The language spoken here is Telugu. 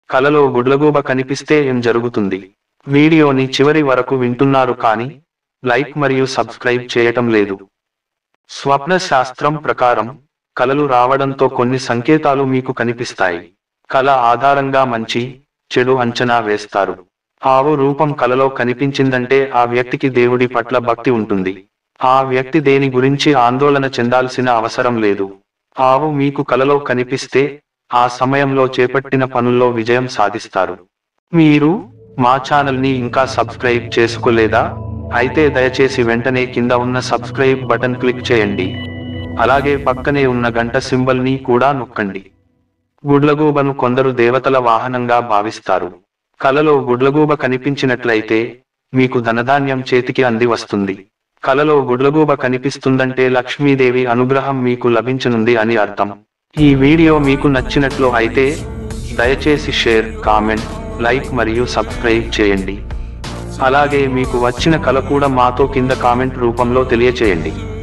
కలలో గుడ్లగూబ కనిపిస్తే ఏం జరుగుతుంది వీడియోని చివరి వరకు వింటున్నారు కానీ లైక్ మరియు సబ్స్క్రైబ్ చేయటం లేదు స్వప్న శాస్త్రం ప్రకారం కలలు రావడంతో కొన్ని సంకేతాలు మీకు కనిపిస్తాయి కల ఆధారంగా మంచి చెడు అంచనా వేస్తారు ఆవు రూపం కలలో కనిపించిందంటే ఆ వ్యక్తికి దేవుడి పట్ల భక్తి ఉంటుంది ఆ వ్యక్తి దేని గురించి ఆందోళన చెందాల్సిన అవసరం లేదు ఆవు మీకు కలలో కనిపిస్తే ఆ సమయంలో చేపట్టిన పనుల్లో విజయం సాధిస్తారు మీరు మా ఛానల్ని ఇంకా సబ్స్క్రైబ్ చేసుకోలేదా అయితే దయచేసి వెంటనే కింద ఉన్న సబ్స్క్రైబ్ బటన్ క్లిక్ చేయండి అలాగే పక్కనే ఉన్న గంట సింబల్ ని కూడా నొక్కండి గుడ్లగూబను కొందరు దేవతల వాహనంగా భావిస్తారు కలలో గుడ్లగూబ కనిపించినట్లయితే మీకు ధనధాన్యం చేతికి అంది వస్తుంది కలలో గుడ్లగూబ కనిపిస్తుందంటే లక్ష్మీదేవి అనుగ్రహం మీకు లభించనుంది అని అర్థం ఈ వీడియో మీకు నచ్చినట్లు అయితే దయచేసి షేర్ కామెంట్ లైక్ మరియు సబ్స్క్రైబ్ చేయండి అలాగే మీకు వచ్చిన కల కూడా మాతో కింద కామెంట్ రూపంలో తెలియచేయండి